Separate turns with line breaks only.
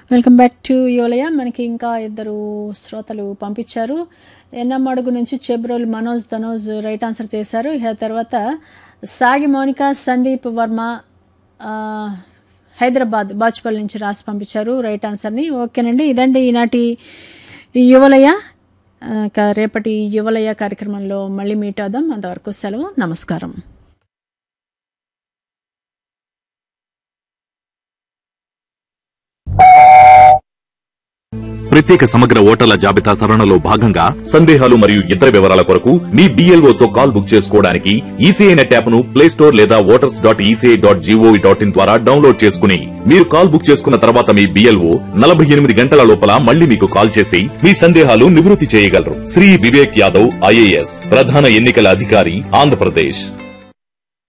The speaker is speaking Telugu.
వెల్కమ్ బ్యాక్ టు యోలయ మనకి ఇంకా ఇద్దరు శ్రోతలు పంపించారు ఎన్నమ్మడుగు నుంచి చెబ్రోలు మనోజ్ ధనోజ్ రైట్ ఆన్సర్ చేశారు ఇక తర్వాత సాగి మౌనిక సందీప్ వర్మ ఆ, హైదరాబాద్ బాచుపల్లి నుంచి రాసి పంపించారు రైట్ ఆన్సర్ని ఓకేనండి ఇదండి ఈనాటి యువలయ ఆ, ఇక రేపటి యువలయ కార్యక్రమంలో మళ్ళీ మీట్ అవుదాం అంతవరకు సెలవు నమస్కారం
ప్రత్యేక సమగ్ర ఓటర్ల జాబితా సవరణలో భాగంగా సందేహాలు మరియు ఇతర వివరాల కొరకు మీ BLO తో కాల్ బుక్ చేసుకోవడానికి ఈసీఐ నెట్ యాప్ ను ప్లే స్టోర్ లేదా voters dot ECI dot gov dot in ద్వారా డౌన్లోడ్ చేసుకుని మీరు కాల్ బుక్ చేసుకున్న తర్వాత మీ బిఎల్ఓ నలభై ఎనిమిది గంటల లోపల మళ్ళీ మీకు కాల్ చేసి మీ సందేహాలు నివృత్తి చేయగలరు శ్రీ వివేక్ యాదవ్ ఐఏఎస్ ప్రధాన ఎన్నికల అధికారి ఆంధ్రప్రదేశ్